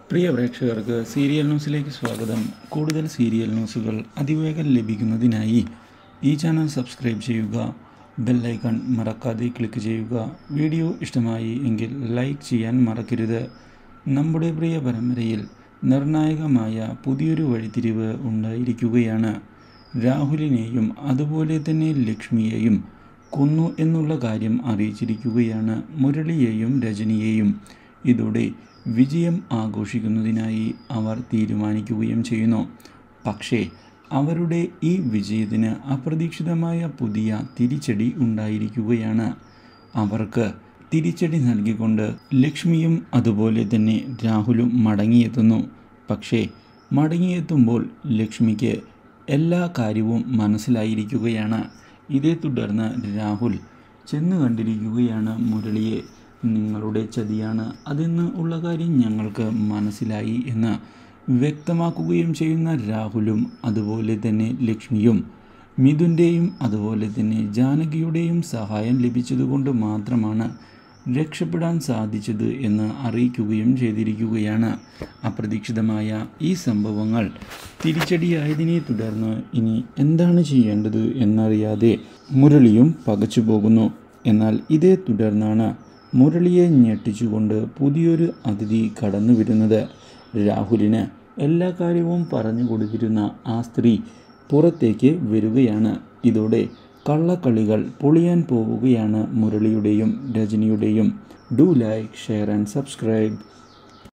പ്രിയ പ്രേക്ഷകർക്ക് സീരിയൽ ന്യൂസിലേക്ക് സ്വാഗതം കൂടുതൽ സീരിയൽ ന്യൂസുകൾ അതിവേഗം ലഭിക്കുന്നതിനായി ഈ ചാനൽ സബ്സ്ക്രൈബ് ചെയ്യുക ബെല്ലൈക്കൺ മറക്കാതെ ക്ലിക്ക് ചെയ്യുക വീഡിയോ ഇഷ്ടമായി എങ്കിൽ ലൈക്ക് ചെയ്യാൻ മറക്കരുത് നമ്മുടെ പ്രിയ പരമ്പരയിൽ നിർണായകമായ പുതിയൊരു വഴിത്തിരിവ് ഉണ്ടായിരിക്കുകയാണ് രാഹുലിനെയും അതുപോലെ തന്നെ ലക്ഷ്മിയെയും കൊന്നു എന്നുള്ള കാര്യം അറിയിച്ചിരിക്കുകയാണ് മുരളിയെയും രജനിയെയും ഇതോടെ വിജയം ആഘോഷിക്കുന്നതിനായി അവർ തീരുമാനിക്കുകയും ചെയ്യുന്നു പക്ഷേ അവരുടെ ഈ വിജയത്തിന് അപ്രതീക്ഷിതമായ പുതിയ തിരിച്ചടി ഉണ്ടായിരിക്കുകയാണ് അവർക്ക് തിരിച്ചടി നൽകിക്കൊണ്ട് ലക്ഷ്മിയും അതുപോലെ തന്നെ രാഹുലും മടങ്ങിയെത്തുന്നു പക്ഷേ മടങ്ങിയെത്തുമ്പോൾ ലക്ഷ്മിക്ക് എല്ലാ കാര്യവും മനസ്സിലായിരിക്കുകയാണ് ഇതേ തുടർന്ന് രാഹുൽ ചെന്ന് കണ്ടിരിക്കുകയാണ് മുരളിയെ നിങ്ങളുടെ ചതിയാണ് അതെന്ന് ഉള്ള കാര്യം ഞങ്ങൾക്ക് മനസ്സിലായി എന്ന് വ്യക്തമാക്കുകയും ചെയ്യുന്ന രാഹുലും അതുപോലെ തന്നെ ലക്ഷ്മിയും മിഥുൻ്റെയും അതുപോലെ തന്നെ ജാനകിയുടെയും സഹായം ലഭിച്ചതുകൊണ്ട് മാത്രമാണ് രക്ഷപ്പെടാൻ സാധിച്ചത് എന്ന് അറിയിക്കുകയും ചെയ്തിരിക്കുകയാണ് അപ്രതീക്ഷിതമായ ഈ സംഭവങ്ങൾ തിരിച്ചടിയായതിനെ തുടർന്ന് ഇനി എന്താണ് ചെയ്യേണ്ടത് എന്നറിയാതെ മുരളിയും പകച്ചു പോകുന്നു എന്നാൽ ഇതേ തുടർന്നാണ് മുരളിയെ ഞെട്ടിച്ചുകൊണ്ട് പുതിയൊരു അതിഥി കടന്നു വരുന്നത് രാഹുലിന് എല്ലാ കാര്യവും പറഞ്ഞു കൊടുത്തിരുന്ന ആ സ്ത്രീ പുറത്തേക്ക് വരികയാണ് ഇതോടെ കള്ളക്കളികൾ പൊളിയാൻ പോവുകയാണ് മുരളിയുടെയും രജനിയുടെയും do like share and subscribe